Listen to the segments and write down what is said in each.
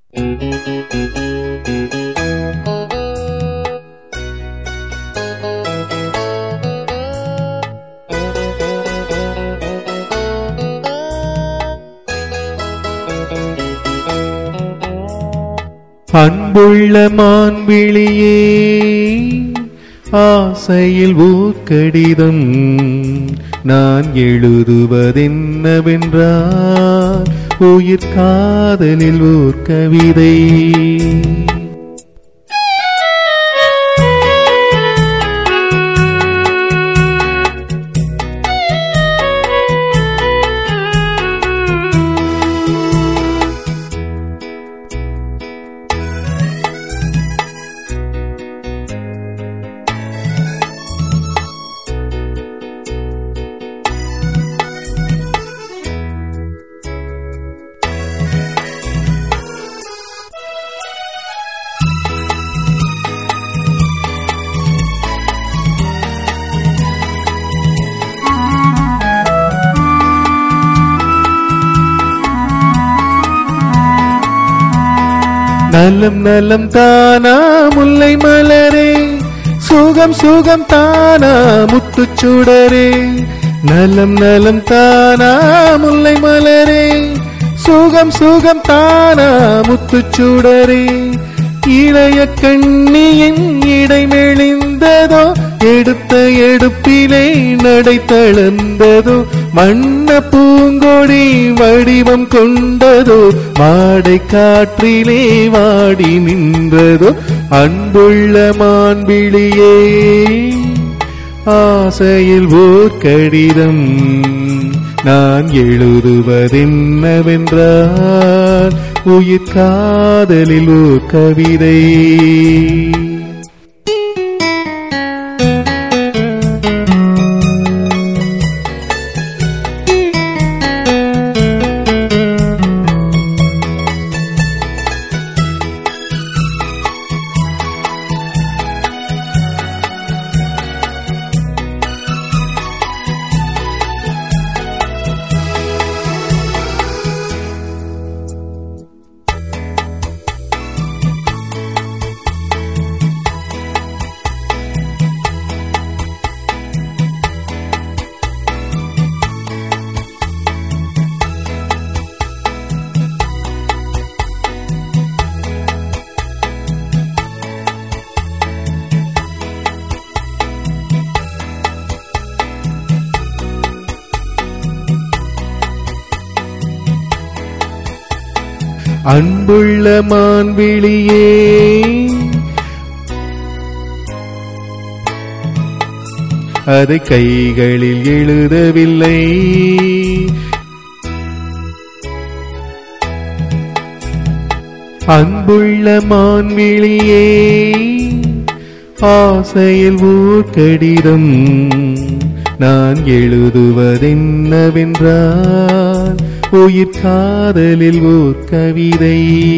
அன்புள்ள மான்விழியே ஆசையில் ஊர்க்கடிதம் நான் எழுதுவதென்னவென்றால் உயிர் காதலில் ஓர் கவிதை நலம் நலம் தானா முல்லை மலரே சுகம் சுகம் தானா முத்துச்சுடரே நலம் நலம் தானா முல்லை மலரே சுகம் சுகம் தானா முத்துச்சுடரே இளைய கண்ணியின் இடை மெளிந்ததோ எடுத்த எடுப்பிலே நடை தளர்ந்ததோ வண்ண பூங்கொடி வடிவம் கொண்டதோ வாடை காற்றிலே வாடி நின்றதோ அன்புள்ள மான்பிழியே ஆசையில் ஓர் கடிதம் நான் எழுதுவதென்னவென்றால் உயிர் காதலில் ஓர் கவிதை அன்புள்ள மான்விழியே அதை கைகளில் எழுதவில்லை அன்புள்ள மான்விழியே ஆசையில் ஓர் கடிதம் நான் எழுதுவதென்னவென்றால் உயிர் காதலில் ஓர் கவிதை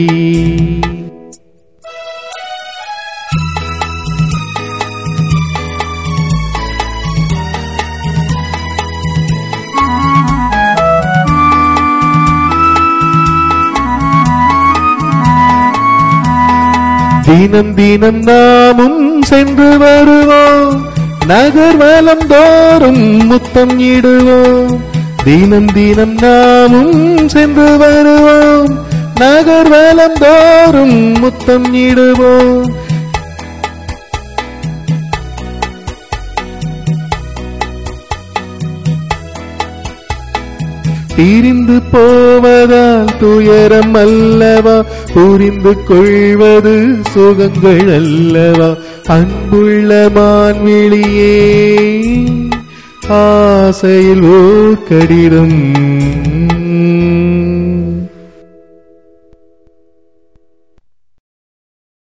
தினம் தினம் நாமும் சென்று வருவோம் நகர்வலம் தோறும் முத்தம் இடுவோம் தினம் தினம் நாமும் சென்று வருவோம் நகர்வலம் தோறும் முத்தம் இடுவோம் பிரிந்து போவதால் துயரம் அல்லவா புரிந்து கொள்வது சுகங்கள் அல்லவா அன்புள்ள மான்விழியே ஆசையில் ஓர் கடிதம்